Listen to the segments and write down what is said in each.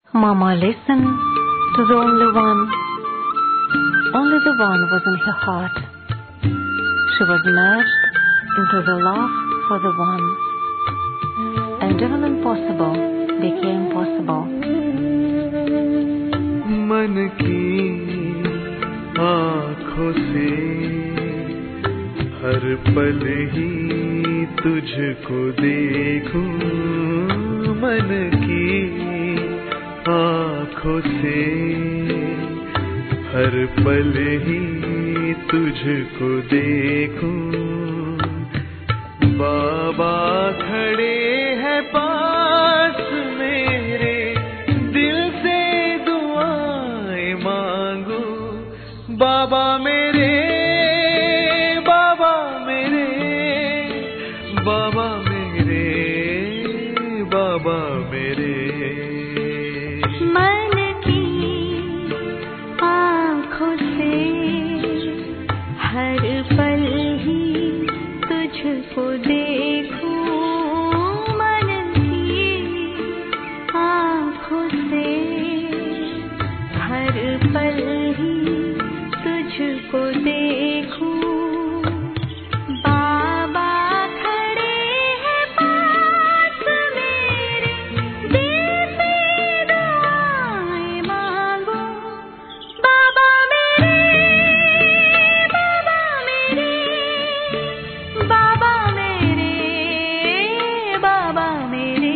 Mama listened to the only one. Only the one was in her heart. She was merged into the love for the one. And even impossible became possible. मन की आँखों से हर पल ही तुझको देखूं मन की आँखों से हर पल ही तुझको देखूं बाबा खड़े हैं पास मेरे दिल से दुआएं मांगू बाबा मेरे बाबा मेरे बाबा मेरे बाबा मेरे मन की आँखों से हर पल ही तुझको देखूं मन की आँखों से हर पल ही तुझको देखूं बाबा खड़े हैं पास मेरे दिल से दुआएं मांगो बाबा मेरे बाबा मेरे बाबा मेरे बाबा मेरे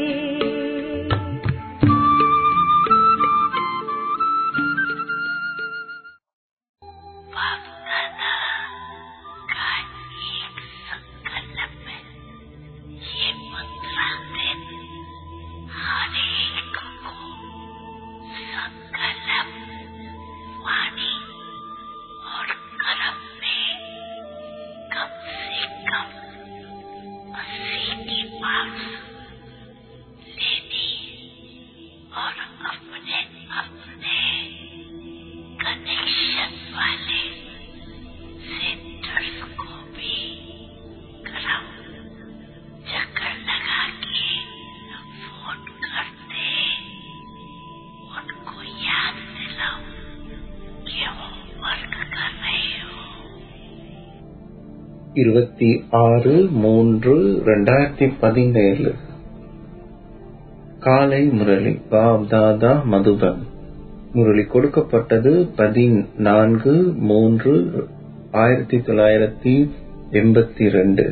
और अपने अपने कनेक्शन वाले सेंटर्स को भी कराओ चक्कर लगा के फोन करते उनको याद दिलाओ कि वो वर्क कर रहे हो இருபத்தி ஆறு மூன்று ரெண்டாயிரத்தி பதினேழு காலை முரளி பாப் தாதா மதுபன் முரளி கொடுக்கப்பட்டது பதினான்கு மூன்று ஆயிரத்தி தொள்ளாயிரத்தி எண்பத்தி ரெண்டு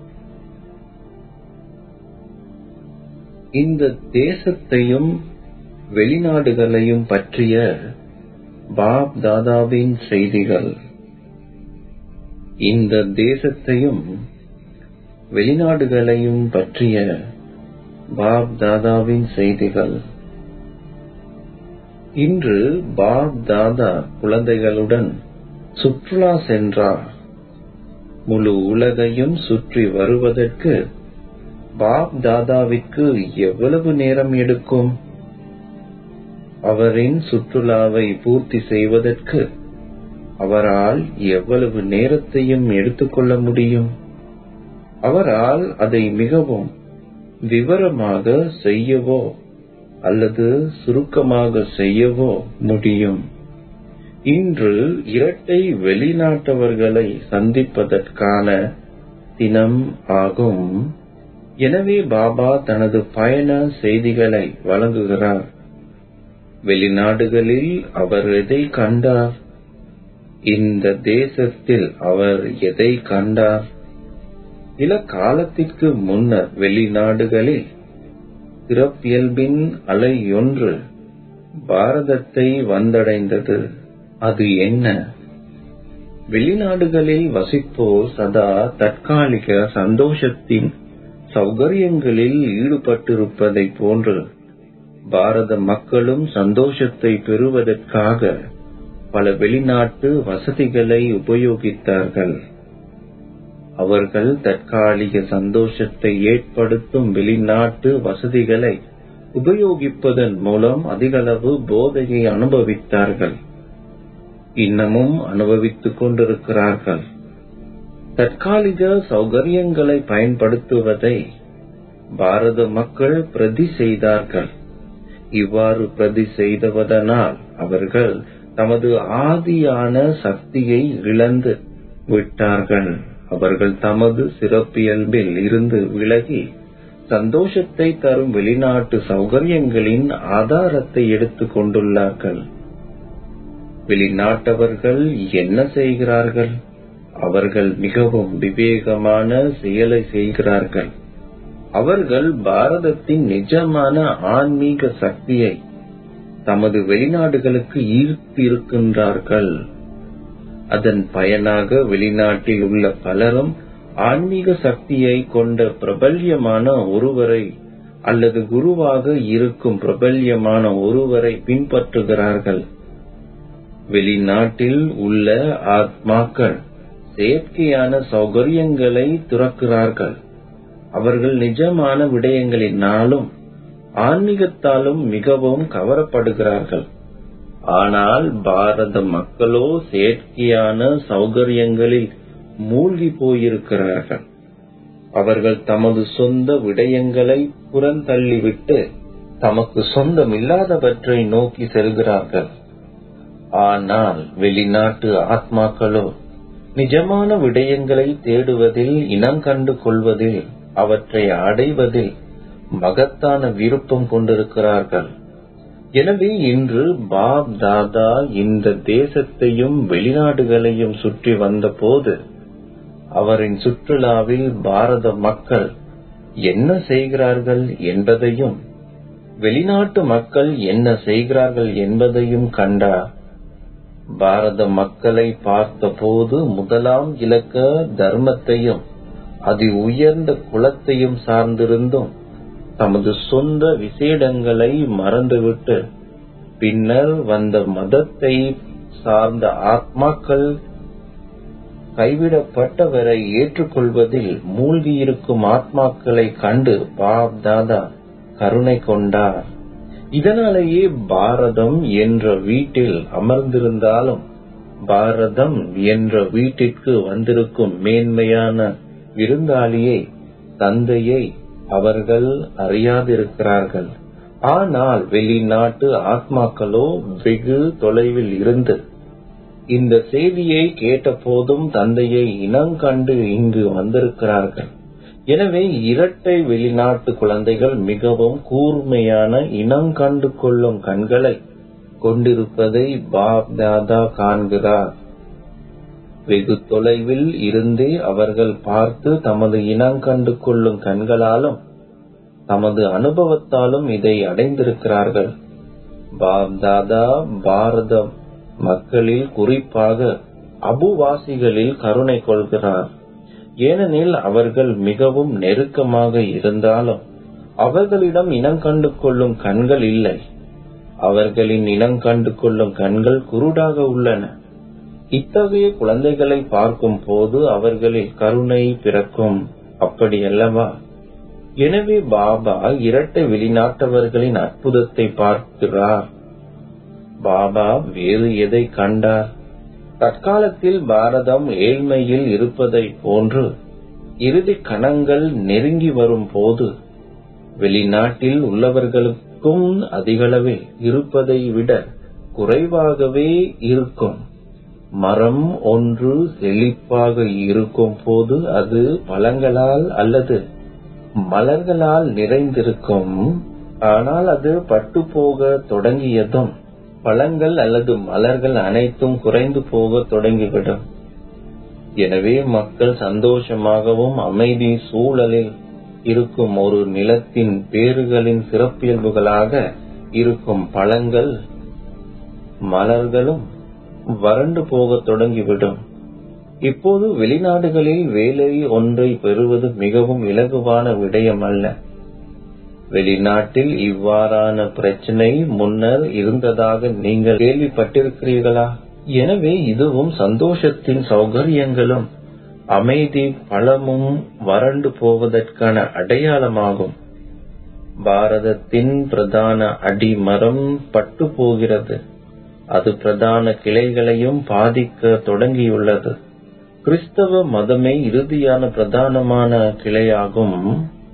இந்த தேசத்தையும் வெளிநாடுகளையும் பற்றிய பாப் தாதாவின் செய்திகள் இந்த தேசத்தையும் வெளிநாடுகளையும் பற்றிய பாப் தாதாவின் செய்திகள் இன்று பாப் தாதா குழந்தைகளுடன் சுற்றுலா சென்றார் முழு உலகையும் சுற்றி வருவதற்கு பாப் தாதாவிற்கு எவ்வளவு நேரம் எடுக்கும் அவரின் சுற்றுலாவை பூர்த்தி செய்வதற்கு அவரால் எவ்வளவு நேரத்தையும் எடுத்துக்கொள்ள முடியும் அவரால் அதை மிகவும் விவரமாக செய்யவோ அல்லது சுருக்கமாக செய்யவோ முடியும் இன்று இரட்டை வெளிநாட்டவர்களை சந்திப்பதற்கான தினம் ஆகும் எனவே பாபா தனது பயண செய்திகளை வழங்குகிறார் வெளிநாடுகளில் அவர் எதை கண்டார் இந்த தேசத்தில் அவர் எதை கண்டார் சில காலத்திற்கு முன்னர் வெளிநாடுகளில் சிறப்பியல்பின் அலையொன்று பாரதத்தை வந்தடைந்தது அது என்ன வெளிநாடுகளில் வசிப்போர் சதா தற்காலிக சந்தோஷத்தின் சௌகரியங்களில் ஈடுபட்டிருப்பதைப் போன்று பாரத மக்களும் சந்தோஷத்தை பெறுவதற்காக பல வெளிநாட்டு வசதிகளை உபயோகித்தார்கள் அவர்கள் தற்காலிக சந்தோஷத்தை ஏற்படுத்தும் வெளிநாட்டு வசதிகளை உபயோகிப்பதன் மூலம் அதிகளவு போதையை அனுபவித்தார்கள் இன்னமும் அனுபவித்துக் கொண்டிருக்கிறார்கள் தற்காலிக சௌகரியங்களை பயன்படுத்துவதை பாரத மக்கள் பிரதி செய்தார்கள் இவ்வாறு பிரதி செய்தவதனால் அவர்கள் தமது ஆதியான சக்தியை இழந்து விட்டார்கள் அவர்கள் தமது சிறப்பியல்பில் இருந்து விலகி சந்தோஷத்தை தரும் வெளிநாட்டு சௌகரியங்களின் ஆதாரத்தை எடுத்துக் கொண்டுள்ளார்கள் வெளிநாட்டவர்கள் என்ன செய்கிறார்கள் அவர்கள் மிகவும் விவேகமான செயலை செய்கிறார்கள் அவர்கள் பாரதத்தின் நிஜமான ஆன்மீக சக்தியை தமது வெளிநாடுகளுக்கு ஈர்த்திருக்கின்றார்கள் அதன் பயனாக வெளிநாட்டில் உள்ள பலரும் ஆன்மீக சக்தியை கொண்ட பிரபல்யமான ஒருவரை அல்லது குருவாக இருக்கும் பிரபல்யமான ஒருவரை பின்பற்றுகிறார்கள் வெளிநாட்டில் உள்ள ஆத்மாக்கள் செயற்கையான சௌகரியங்களை துறக்கிறார்கள் அவர்கள் நிஜமான விடயங்களினாலும் ஆன்மீகத்தாலும் மிகவும் கவரப்படுகிறார்கள் ஆனால் பாரத மக்களோ செயற்கையான சௌகரியங்களில் மூழ்கி போயிருக்கிறார்கள் அவர்கள் தமது சொந்த விடயங்களை புறந்தள்ளிவிட்டு தமக்கு சொந்தமில்லாதவற்றை நோக்கி செல்கிறார்கள் ஆனால் வெளிநாட்டு ஆத்மாக்களோ நிஜமான விடயங்களை தேடுவதில் இனம் கண்டு கொள்வதில் அவற்றை அடைவதில் மகத்தான விருப்பம் கொண்டிருக்கிறார்கள் எனவே இன்று பாப் தாதா இந்த தேசத்தையும் வெளிநாடுகளையும் சுற்றி வந்தபோது அவரின் சுற்றுலாவில் பாரத மக்கள் என்ன செய்கிறார்கள் என்பதையும் வெளிநாட்டு மக்கள் என்ன செய்கிறார்கள் என்பதையும் கண்டார் பாரத மக்களை பார்த்தபோது முதலாம் இலக்க தர்மத்தையும் அதி உயர்ந்த குலத்தையும் சார்ந்திருந்தும் தமது சொந்த விசேடங்களை மறந்துவிட்டு பின்னர் வந்த மதத்தை சார்ந்த ஆத்மாக்கள் கைவிடப்பட்டவரை ஏற்றுக்கொள்வதில் மூழ்கியிருக்கும் ஆத்மாக்களை கண்டு பாப் தாதா கருணை கொண்டார் இதனாலேயே பாரதம் என்ற வீட்டில் அமர்ந்திருந்தாலும் பாரதம் என்ற வீட்டிற்கு வந்திருக்கும் மேன்மையான விருந்தாளியை தந்தையை அவர்கள் அறியாதிருக்கிறார்கள் ஆனால் வெளிநாட்டு ஆத்மாக்களோ வெகு தொலைவில் இருந்து இந்த செய்தியை கேட்டபோதும் தந்தையை இனங்கண்டு இங்கு வந்திருக்கிறார்கள் எனவே இரட்டை வெளிநாட்டு குழந்தைகள் மிகவும் கூர்மையான இனம் கண்டு கொள்ளும் கண்களை கொண்டிருப்பதை பாப் தாதா காண்கிறார் வெகு தொலைவில் இருந்தே அவர்கள் பார்த்து தமது இனம் கண்டு கொள்ளும் கண்களாலும் தமது அனுபவத்தாலும் இதை அடைந்திருக்கிறார்கள் பாப் தாதா பாரத மக்களில் குறிப்பாக அபுவாசிகளில் கருணை கொள்கிறார் ஏனெனில் அவர்கள் மிகவும் நெருக்கமாக இருந்தாலும் அவர்களிடம் இனம் கண்டு கொள்ளும் கண்கள் இல்லை அவர்களின் இனம் கண்டு கொள்ளும் கண்கள் குருடாக உள்ளன இத்தகைய குழந்தைகளை பார்க்கும் போது அவர்களில் கருணை பிறக்கும் அப்படியல்லவா எனவே பாபா இரட்டை வெளிநாட்டவர்களின் அற்புதத்தை பார்க்கிறார் பாபா வேறு எதை கண்டார் தற்காலத்தில் பாரதம் ஏழ்மையில் இருப்பதை போன்று இறுதி கணங்கள் நெருங்கி வரும் போது வெளிநாட்டில் உள்ளவர்களுக்கும் அதிகளவில் இருப்பதை விட குறைவாகவே இருக்கும் மரம் ஒன்று செழிப்பாக இருக்கும் போது அது பழங்களால் அல்லது மலர்களால் நிறைந்திருக்கும் ஆனால் அது பட்டு போக தொடங்கியதும் பழங்கள் அல்லது மலர்கள் அனைத்தும் குறைந்து போக தொடங்கிவிடும் எனவே மக்கள் சந்தோஷமாகவும் அமைதி சூழலில் இருக்கும் ஒரு நிலத்தின் பேறுகளின் சிறப்பியல்புகளாக இருக்கும் பழங்கள் மலர்களும் வறண்டு போக தொடங்கிவிடும் இப்போது வெளிநாடுகளில் வேலை ஒன்றை பெறுவது மிகவும் இலகுவான விடயம் அல்ல வெளிநாட்டில் இவ்வாறான பிரச்சனை முன்னர் இருந்ததாக நீங்கள் கேள்விப்பட்டிருக்கிறீர்களா எனவே இதுவும் சந்தோஷத்தின் சௌகரியங்களும் அமைதி பலமும் வறண்டு போவதற்கான அடையாளமாகும் பாரதத்தின் பிரதான அடிமரம் பட்டு போகிறது அது பிரதான கிளைகளையும் பாதிக்க தொடங்கியுள்ளது கிறிஸ்தவ மதமே இறுதியான பிரதானமான கிளையாகும்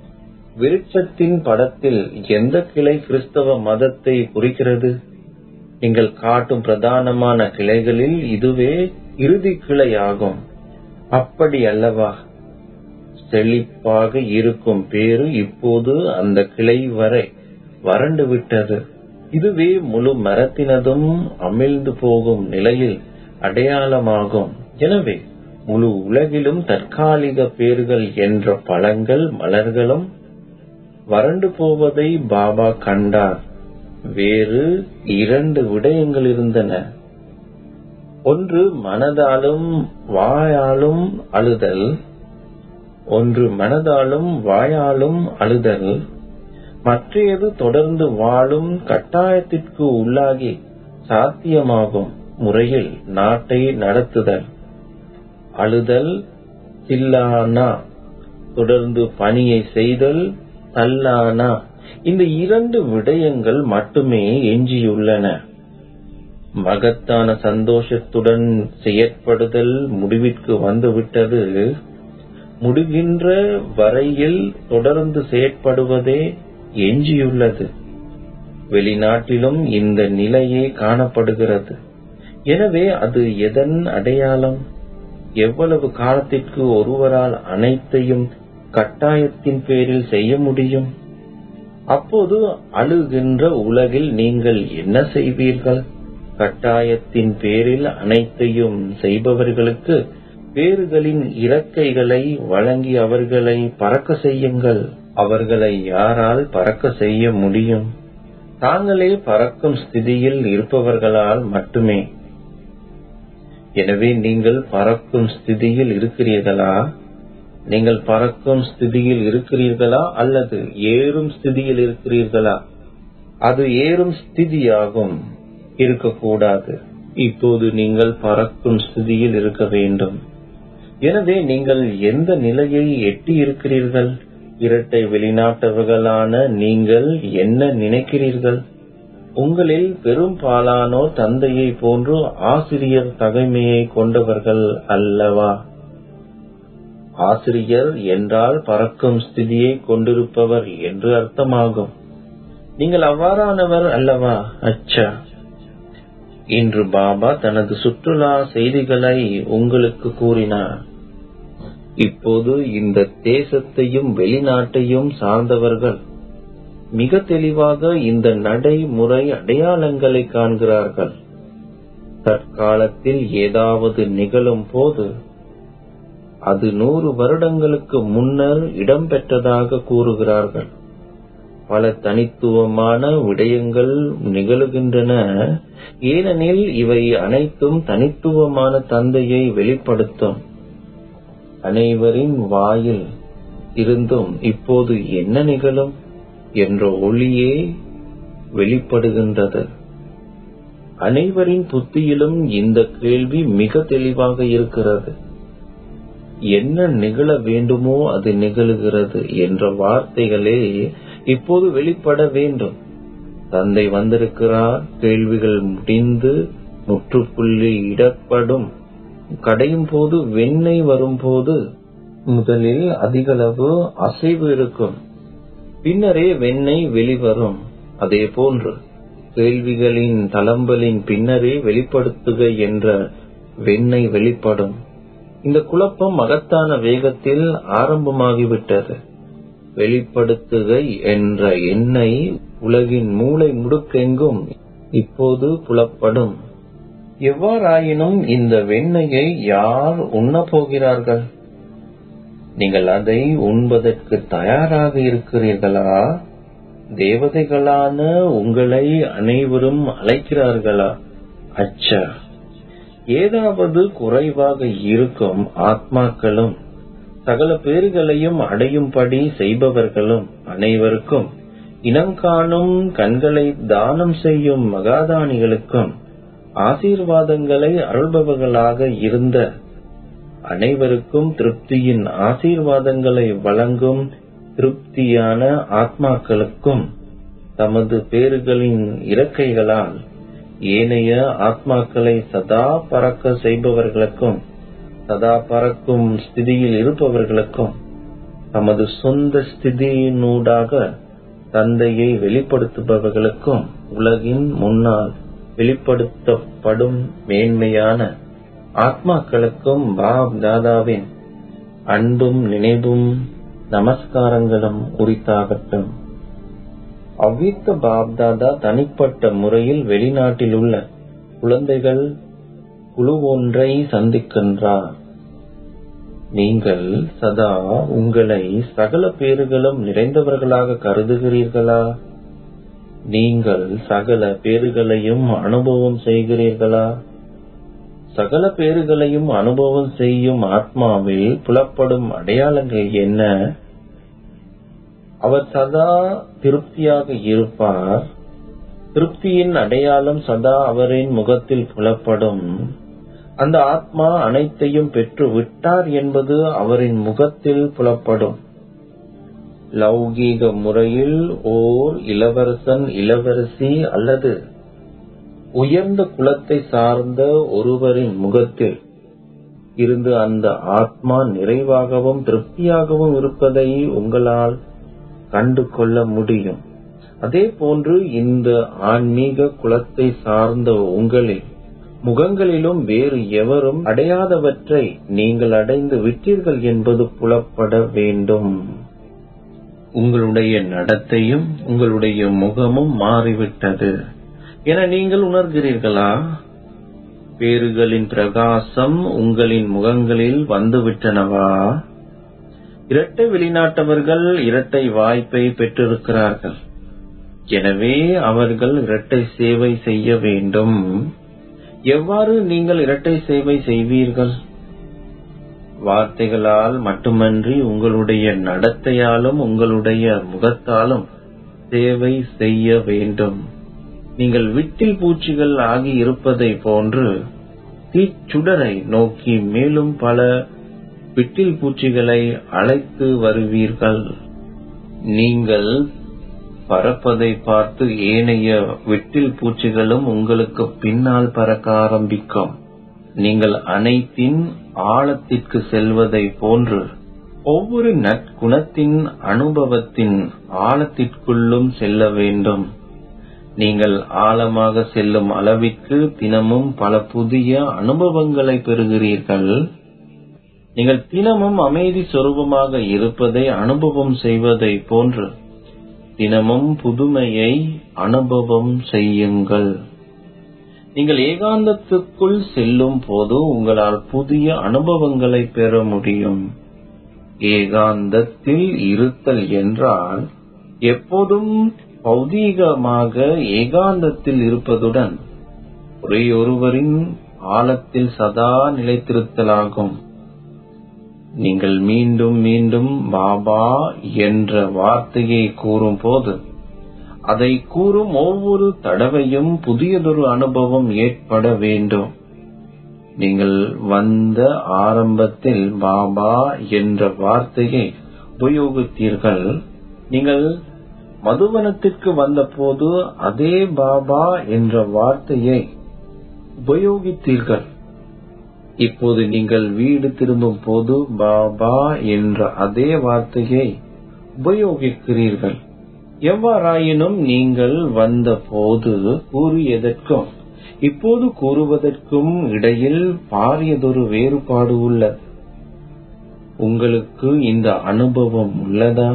விருட்சத்தின் படத்தில் எந்த கிளை கிறிஸ்தவ மதத்தை குறிக்கிறது நீங்கள் காட்டும் பிரதானமான கிளைகளில் இதுவே இறுதி கிளையாகும் அப்படி அல்லவா செழிப்பாக இருக்கும் பேரு இப்போது அந்த கிளை வரை வறண்டு விட்டது இதுவே முழு மரத்தினதும் அமிழ்ந்து போகும் நிலையில் அடையாளமாகும் எனவே முழு உலகிலும் தற்காலிக பேர்கள் என்ற பழங்கள் மலர்களும் வறண்டு போவதை பாபா கண்டார் வேறு இரண்டு விடயங்கள் இருந்தன ஒன்று மனதாலும் வாயாலும் அழுதல் ஒன்று மனதாலும் வாயாலும் அழுதல் மற்றையது தொடர்ந்து வாழும் கட்டாயத்திற்கு உள்ளாகி சாத்தியமாகும் முறையில் நாட்டை நடத்துதல் அழுதல் தில்லானா தொடர்ந்து பணியை செய்தல் தல்லானா இந்த இரண்டு விடயங்கள் மட்டுமே எஞ்சியுள்ளன மகத்தான சந்தோஷத்துடன் செயற்படுதல் முடிவிற்கு வந்துவிட்டது முடிகின்ற வரையில் தொடர்ந்து செயற்படுவதே எஞ்சியுள்ளது வெளிநாட்டிலும் இந்த நிலையே காணப்படுகிறது எனவே அது எதன் அடையாளம் எவ்வளவு காலத்திற்கு ஒருவரால் அனைத்தையும் கட்டாயத்தின் பேரில் செய்ய முடியும் அப்போது அழுகின்ற உலகில் நீங்கள் என்ன செய்வீர்கள் கட்டாயத்தின் பேரில் அனைத்தையும் செய்பவர்களுக்கு வேர்களின் இறக்கைகளை வழங்கி அவர்களை பறக்க செய்யுங்கள் அவர்களை யாரால் பறக்க செய்ய முடியும் தாங்களே பறக்கும் ஸ்திதியில் இருப்பவர்களால் மட்டுமே எனவே நீங்கள் பறக்கும் ஸ்திதியில் இருக்கிறீர்களா நீங்கள் பறக்கும் ஸ்திதியில் இருக்கிறீர்களா அல்லது ஏறும் ஸ்திதியில் இருக்கிறீர்களா அது ஏறும் ஸ்திதியாகும் இருக்கக்கூடாது இப்போது நீங்கள் பறக்கும் ஸ்திதியில் இருக்க வேண்டும் எனவே நீங்கள் எந்த நிலையை எட்டி இருக்கிறீர்கள் இரட்டை வெளிநாட்டவர்களான நீங்கள் என்ன நினைக்கிறீர்கள் உங்களில் பெரும்பாலானோர் தந்தையை போன்று ஆசிரியர் தகைமையை கொண்டவர்கள் அல்லவா ஆசிரியர் என்றால் பறக்கும் ஸ்திதியை கொண்டிருப்பவர் என்று அர்த்தமாகும் நீங்கள் அவ்வாறானவர் அல்லவா அச்சா இன்று பாபா தனது சுற்றுலா செய்திகளை உங்களுக்கு கூறினார் இப்போது இந்த தேசத்தையும் வெளிநாட்டையும் சார்ந்தவர்கள் மிக தெளிவாக இந்த நடைமுறை அடையாளங்களை காண்கிறார்கள் தற்காலத்தில் ஏதாவது நிகழும் போது அது நூறு வருடங்களுக்கு முன்னர் இடம்பெற்றதாக கூறுகிறார்கள் பல தனித்துவமான விடயங்கள் நிகழுகின்றன ஏனெனில் இவை அனைத்தும் தனித்துவமான தந்தையை வெளிப்படுத்தும் அனைவரின் வாயில் இருந்தும் இப்போது என்ன நிகழும் என்ற ஒளியே வெளிப்படுகின்றது அனைவரின் புத்தியிலும் இந்த கேள்வி மிக தெளிவாக இருக்கிறது என்ன நிகழ வேண்டுமோ அது நிகழுகிறது என்ற வார்த்தைகளே இப்போது வெளிப்பட வேண்டும் தந்தை வந்திருக்கிறார் கேள்விகள் முடிந்து முற்றுப்புள்ளி இடப்படும் கடையும் போது வெண்ணெய் வரும்போது முதலில் அதிகளவு அசைவு இருக்கும் பின்னரே வெண்ணெய் வெளிவரும் அதே போன்று கேள்விகளின் தளம்பலின் பின்னரே வெளிப்படுத்துக என்ற வெண்ணெய் வெளிப்படும் இந்த குழப்பம் மகத்தான வேகத்தில் ஆரம்பமாகிவிட்டது வெளிப்படுத்துகை என்ற எண்ணெய் உலகின் மூளை முடுக்கெங்கும் இப்போது புலப்படும் எவ்வாறாயினும் இந்த வெண்ணெயை யார் உண்ணப் போகிறார்கள் நீங்கள் அதை உண்பதற்கு தயாராக இருக்கிறீர்களா தேவதைகளான உங்களை அனைவரும் அழைக்கிறார்களா அச்சா ஏதாவது குறைவாக இருக்கும் ஆத்மாக்களும் சகல பேர்களையும் அடையும்படி செய்பவர்களும் அனைவருக்கும் இனம் காணும் கண்களை தானம் செய்யும் மகாதானிகளுக்கும் ஆசீர்வாதங்களை அருள்பவர்களாக இருந்த அனைவருக்கும் திருப்தியின் ஆசீர்வாதங்களை வழங்கும் திருப்தியான ஆத்மாக்களுக்கும் தமது பேறுகளின் இறக்கைகளால் ஏனைய ஆத்மாக்களை சதா பறக்க செய்பவர்களுக்கும் சதா பறக்கும் ஸ்திதியில் இருப்பவர்களுக்கும் தமது சொந்த ஸ்திதியினூடாக தந்தையை வெளிப்படுத்துபவர்களுக்கும் உலகின் முன்னால் வெளிப்படுத்தப்படும் மேன்மையான ஆத்மாக்களுக்கும் பாப் தாதாவின் அன்பும் நினைவும் நமஸ்காரங்களும் உரித்தாகட்டும் அவ்வித்த பாப் தாதா தனிப்பட்ட முறையில் வெளிநாட்டில் உள்ள குழந்தைகள் குழு ஒன்றை சந்திக்கின்றார் நீங்கள் சதா உங்களை சகல பேறுகளும் நிறைந்தவர்களாக கருதுகிறீர்களா நீங்கள் சகல பேறுகளையும் அனுபவம் செய்கிறீர்களா சகல பேறுகளையும் அனுபவம் செய்யும் ஆத்மாவில் புலப்படும் அடையாளங்கள் என்ன அவர் சதா திருப்தியாக இருப்பார் திருப்தியின் அடையாளம் சதா அவரின் முகத்தில் புலப்படும் அந்த ஆத்மா அனைத்தையும் பெற்று விட்டார் என்பது அவரின் முகத்தில் புலப்படும் லௌகீக முறையில் ஓர் இளவரசன் இளவரசி அல்லது உயர்ந்த குலத்தை சார்ந்த ஒருவரின் முகத்தில் இருந்து அந்த ஆத்மா நிறைவாகவும் திருப்தியாகவும் இருப்பதை உங்களால் கண்டு கொள்ள முடியும் அதே போன்று இந்த ஆன்மீக குலத்தை சார்ந்த உங்களில் முகங்களிலும் வேறு எவரும் அடையாதவற்றை நீங்கள் அடைந்து விட்டீர்கள் என்பது புலப்பட வேண்டும் உங்களுடைய நடத்தையும் உங்களுடைய முகமும் மாறிவிட்டது என நீங்கள் உணர்கிறீர்களா பேறுகளின் பிரகாசம் உங்களின் முகங்களில் வந்துவிட்டனவா இரட்டை வெளிநாட்டவர்கள் இரட்டை வாய்ப்பை பெற்றிருக்கிறார்கள் எனவே அவர்கள் இரட்டை சேவை செய்ய வேண்டும் எவ்வாறு நீங்கள் இரட்டை சேவை செய்வீர்கள் வார்த்தைகளால் மட்டுமன்றி உங்களுடைய நடத்தையாலும் உங்களுடைய முகத்தாலும் சேவை செய்ய வேண்டும் நீங்கள் விட்டில் பூச்சிகள் ஆகி இருப்பதை போன்று தீச்சுடரை நோக்கி மேலும் பல விட்டில் பூச்சிகளை அழைத்து வருவீர்கள் நீங்கள் பறப்பதை பார்த்து ஏனைய விட்டில் பூச்சிகளும் உங்களுக்கு பின்னால் பறக்க ஆரம்பிக்கும் நீங்கள் அனைத்தின் ஆழத்திற்கு செல்வதை போன்று ஒவ்வொரு நற்குணத்தின் அனுபவத்தின் ஆழத்திற்குள்ளும் செல்ல வேண்டும் நீங்கள் ஆழமாக செல்லும் அளவிற்கு தினமும் பல புதிய அனுபவங்களை பெறுகிறீர்கள் நீங்கள் தினமும் அமைதி சொரூபமாக இருப்பதை அனுபவம் செய்வதை போன்று தினமும் புதுமையை அனுபவம் செய்யுங்கள் நீங்கள் ஏகாந்தத்துக்குள் செல்லும் போது உங்களால் புதிய அனுபவங்களை பெற முடியும் ஏகாந்தத்தில் இருத்தல் என்றால் எப்போதும் பௌதீகமாக ஏகாந்தத்தில் இருப்பதுடன் ஒரேயொருவரின் ஆழத்தில் சதா நிலைத்திருத்தலாகும் நீங்கள் மீண்டும் மீண்டும் பாபா என்ற வார்த்தையை கூறும்போது அதை கூறும் ஒவ்வொரு தடவையும் புதியதொரு அனுபவம் ஏற்பட வேண்டும் நீங்கள் வந்த ஆரம்பத்தில் பாபா என்ற வார்த்தையை உபயோகித்தீர்கள் நீங்கள் மதுவனத்திற்கு வந்தபோது அதே பாபா என்ற வார்த்தையை உபயோகித்தீர்கள் இப்போது நீங்கள் வீடு திரும்பும் போது பாபா என்ற அதே வார்த்தையை உபயோகிக்கிறீர்கள் எவ்வாறாயினும் நீங்கள் வந்த போது கூறியதற்கும் இப்போது கூறுவதற்கும் இடையில் பாரியதொரு வேறுபாடு உள்ளது உங்களுக்கு இந்த அனுபவம் உள்ளதா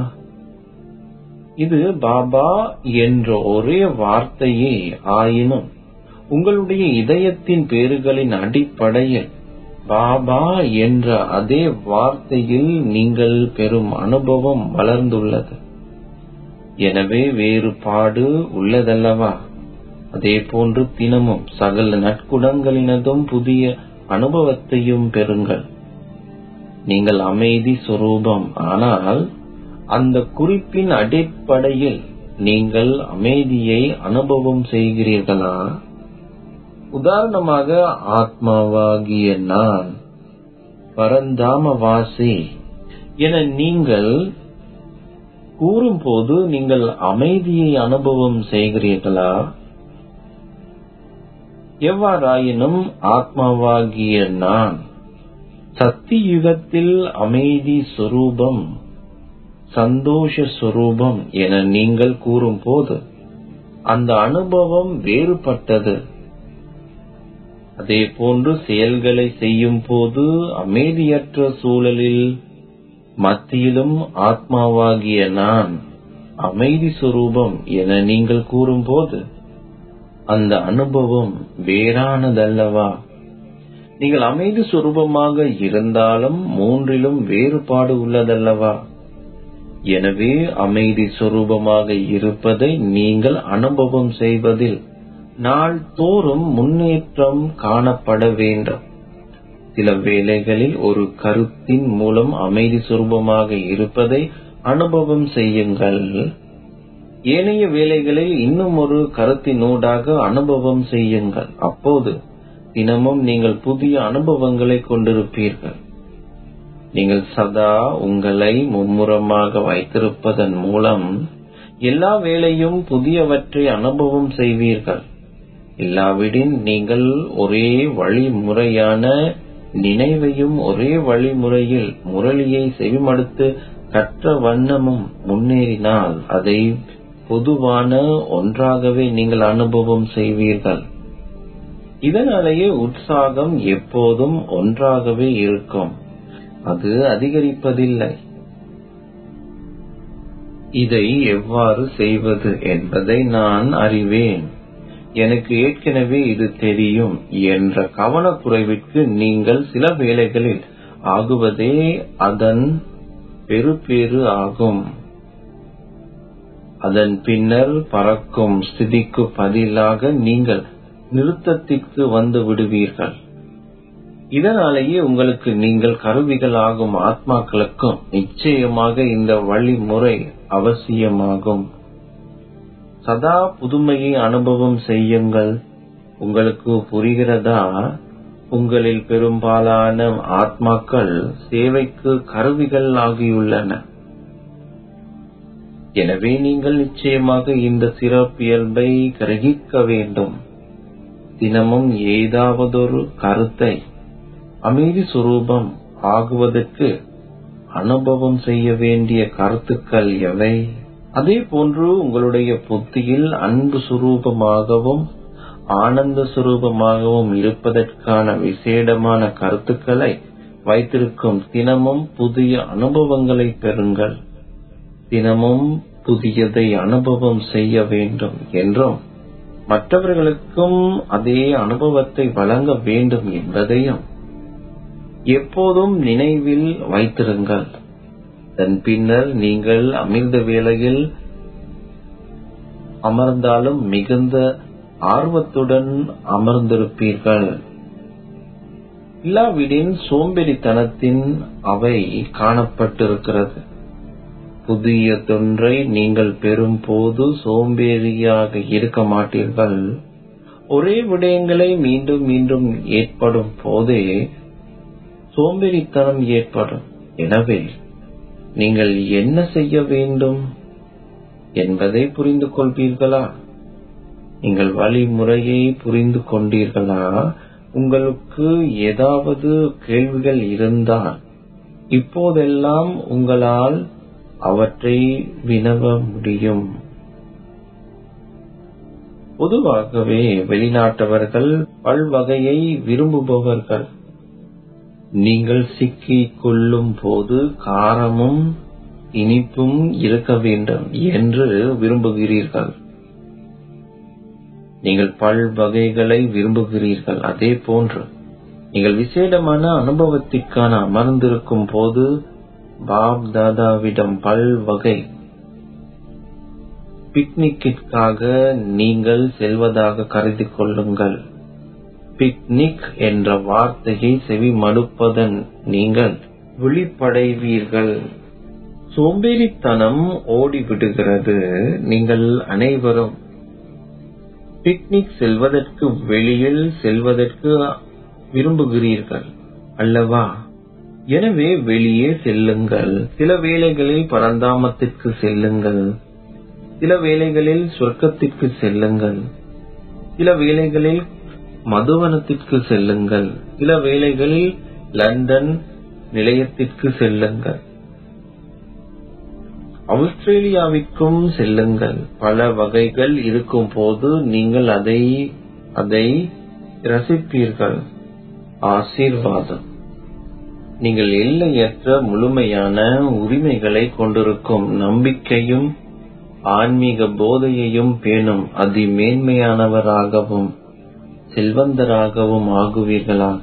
இது பாபா என்ற ஒரே வார்த்தையே ஆயினும் உங்களுடைய இதயத்தின் பேறுகளின் அடிப்படையில் பாபா என்ற அதே வார்த்தையில் நீங்கள் பெறும் அனுபவம் வளர்ந்துள்ளது எனவே வேறுபாடு உள்ளதல்லவா அதே போன்று தினமும் சகல நற்குணங்களினதும் புதிய அனுபவத்தையும் பெறுங்கள் நீங்கள் அமைதி சுரூபம் ஆனால் அந்த குறிப்பின் அடிப்படையில் நீங்கள் அமைதியை அனுபவம் செய்கிறீர்களா உதாரணமாக ஆத்மாவாகிய நான் பரந்தாமவாசி என நீங்கள் கூறும்போது நீங்கள் அமைதியை அனுபவம் செய்கிறீர்களா எவ்வாறாயினும் ஆத்மாவாகிய நான் சக்தி யுகத்தில் அமைதி சுரூபம் சந்தோஷ சுரூபம் என நீங்கள் கூறும்போது அந்த அனுபவம் வேறுபட்டது அதே போன்று செயல்களை செய்யும் போது அமைதியற்ற சூழலில் மத்தியிலும் ஆத்மாவாகிய நான் அமைதி சுரூபம் என நீங்கள் கூறும்போது அந்த அனுபவம் வேறானதல்லவா நீங்கள் அமைதி சுரூபமாக இருந்தாலும் மூன்றிலும் வேறுபாடு உள்ளதல்லவா எனவே அமைதி சுரூபமாக இருப்பதை நீங்கள் அனுபவம் செய்வதில் நாள்தோறும் முன்னேற்றம் காணப்பட வேண்டும் சில வேளைகளில் ஒரு கருத்தின் மூலம் அமைதி சுரூபமாக இருப்பதை அனுபவம் செய்யுங்கள் ஏனைய வேலைகளில் இன்னும் ஒரு கருத்தினூடாக அனுபவம் செய்யுங்கள் அப்போது தினமும் நீங்கள் புதிய அனுபவங்களை கொண்டிருப்பீர்கள் நீங்கள் சதா உங்களை மும்முரமாக வைத்திருப்பதன் மூலம் எல்லா வேளையும் புதியவற்றை அனுபவம் செய்வீர்கள் இல்லாவிடின் நீங்கள் ஒரே வழிமுறையான நினைவையும் ஒரே வழிமுறையில் முரளியை செவிமடுத்து கற்ற வண்ணமும் முன்னேறினால் அதை பொதுவான ஒன்றாகவே நீங்கள் அனுபவம் செய்வீர்கள் இதனாலேயே உற்சாகம் எப்போதும் ஒன்றாகவே இருக்கும் அது அதிகரிப்பதில்லை இதை எவ்வாறு செய்வது என்பதை நான் அறிவேன் எனக்கு ஏற்கனவே இது தெரியும் என்ற கவனக்குறைவிற்கு நீங்கள் சில வேளைகளில் ஆகுவதே அதன் பெறுபேறு ஆகும் அதன் பின்னர் பறக்கும் ஸ்திதிக்கு பதிலாக நீங்கள் நிறுத்தத்திற்கு வந்து விடுவீர்கள் இதனாலேயே உங்களுக்கு நீங்கள் கருவிகள் ஆகும் ஆத்மாக்களுக்கும் நிச்சயமாக இந்த வழிமுறை அவசியமாகும் சதா புதுமையை அனுபவம் செய்யுங்கள் உங்களுக்கு புரிகிறதா உங்களில் பெரும்பாலான ஆத்மாக்கள் சேவைக்கு கருவிகள் ஆகியுள்ளன எனவே நீங்கள் நிச்சயமாக இந்த சிறப்பியல்பை கிரகிக்க வேண்டும் தினமும் ஏதாவதொரு கருத்தை அமைதி சுரூபம் ஆகுவதற்கு அனுபவம் செய்ய வேண்டிய கருத்துக்கள் எவை அதே போன்று உங்களுடைய புத்தியில் அன்பு சுரூபமாகவும் ஆனந்த சுரூபமாகவும் இருப்பதற்கான விசேடமான கருத்துக்களை வைத்திருக்கும் தினமும் புதிய அனுபவங்களை பெறுங்கள் தினமும் புதியதை அனுபவம் செய்ய வேண்டும் என்றும் மற்றவர்களுக்கும் அதே அனுபவத்தை வழங்க வேண்டும் என்பதையும் எப்போதும் நினைவில் வைத்திருங்கள் அதன் பின்னர் நீங்கள் அமிர்த வேளையில் அமர்ந்தாலும் மிகுந்த ஆர்வத்துடன் அமர்ந்திருப்பீர்கள் இல்லாவிடின் சோம்பேறித்தனத்தின் அவை காணப்பட்டிருக்கிறது புதிய தொன்றை நீங்கள் பெறும் போது சோம்பேறியாக இருக்க மாட்டீர்கள் ஒரே விடயங்களை மீண்டும் மீண்டும் ஏற்படும் போதே சோம்பேறித்தனம் ஏற்படும் எனவே நீங்கள் என்ன செய்ய வேண்டும் என்பதை புரிந்து கொள்வீர்களா நீங்கள் வழிமுறையை புரிந்து கொண்டீர்களா உங்களுக்கு ஏதாவது கேள்விகள் இருந்தால் இப்போதெல்லாம் உங்களால் அவற்றை வினவ முடியும் பொதுவாகவே வெளிநாட்டவர்கள் பல்வகையை விரும்புபவர்கள் நீங்கள் சிக்கிக் கொள்ளும் போது காரமும் இனிப்பும் இருக்க வேண்டும் என்று விரும்புகிறீர்கள் நீங்கள் பல் வகைகளை விரும்புகிறீர்கள் அதே போன்று நீங்கள் விசேடமான அனுபவத்திற்கான அமர்ந்திருக்கும் போது பாப் தாதாவிடம் பல் வகை பிக்னிக்கிற்காக நீங்கள் செல்வதாக கருதி கொள்ளுங்கள் பிக்னிக் என்ற வார்த்தையை செவி மடுப்பதன் நீங்கள் விழிப்படைவீர்கள் சோம்பேறித்தனம் ஓடிவிடுகிறது நீங்கள் அனைவரும் பிக்னிக் செல்வதற்கு வெளியில் செல்வதற்கு விரும்புகிறீர்கள் அல்லவா எனவே வெளியே செல்லுங்கள் சில வேளைகளில் பரந்தாமத்திற்கு செல்லுங்கள் சில வேளைகளில் சொர்க்கத்திற்கு செல்லுங்கள் சில வேளைகளில் மதுவனத்திற்கு செல்லுங்கள் சில வேளைகளில் லண்டன் நிலையத்திற்கு செல்லுங்கள் ஆஸ்திரேலியாவிற்கும் செல்லுங்கள் பல வகைகள் இருக்கும் போது நீங்கள் அதை அதை ரசிப்பீர்கள் ஆசீர்வாதம் நீங்கள் எல்லையற்ற முழுமையான உரிமைகளை கொண்டிருக்கும் நம்பிக்கையும் ஆன்மீக போதையையும் பேணும் அதிமேன்மையானவராகவும் செல்வந்தராகவும் ஆகுவீர்களாக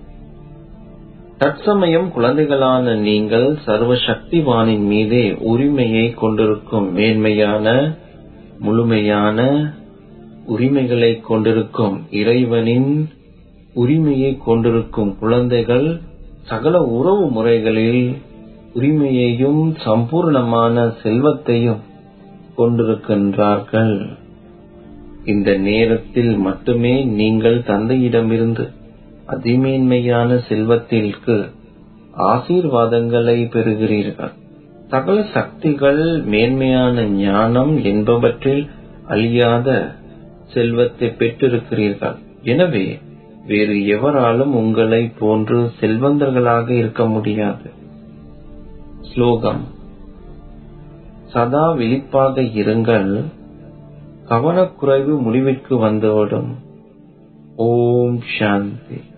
தற்சமயம் குழந்தைகளான நீங்கள் சர்வ சக்திவானின் மீதே உரிமையை கொண்டிருக்கும் மேன்மையான முழுமையான உரிமைகளை கொண்டிருக்கும் இறைவனின் உரிமையை கொண்டிருக்கும் குழந்தைகள் சகல உறவு முறைகளில் உரிமையையும் சம்பூர்ணமான செல்வத்தையும் கொண்டிருக்கின்றார்கள் இந்த நேரத்தில் மட்டுமே நீங்கள் தந்தையிடமிருந்து அதிமேன்மையான செல்வத்திற்கு ஆசீர்வாதங்களை பெறுகிறீர்கள் சகல சக்திகள் மேன்மையான ஞானம் என்பவற்றில் அழியாத செல்வத்தை பெற்றிருக்கிறீர்கள் எனவே வேறு எவராலும் உங்களை போன்று செல்வந்தர்களாக இருக்க முடியாது ஸ்லோகம் சதா விழிப்பாக இருங்கள் கவனக்குறைவு முடிவிற்கு வந்துவிடும் ஓம் சாந்தி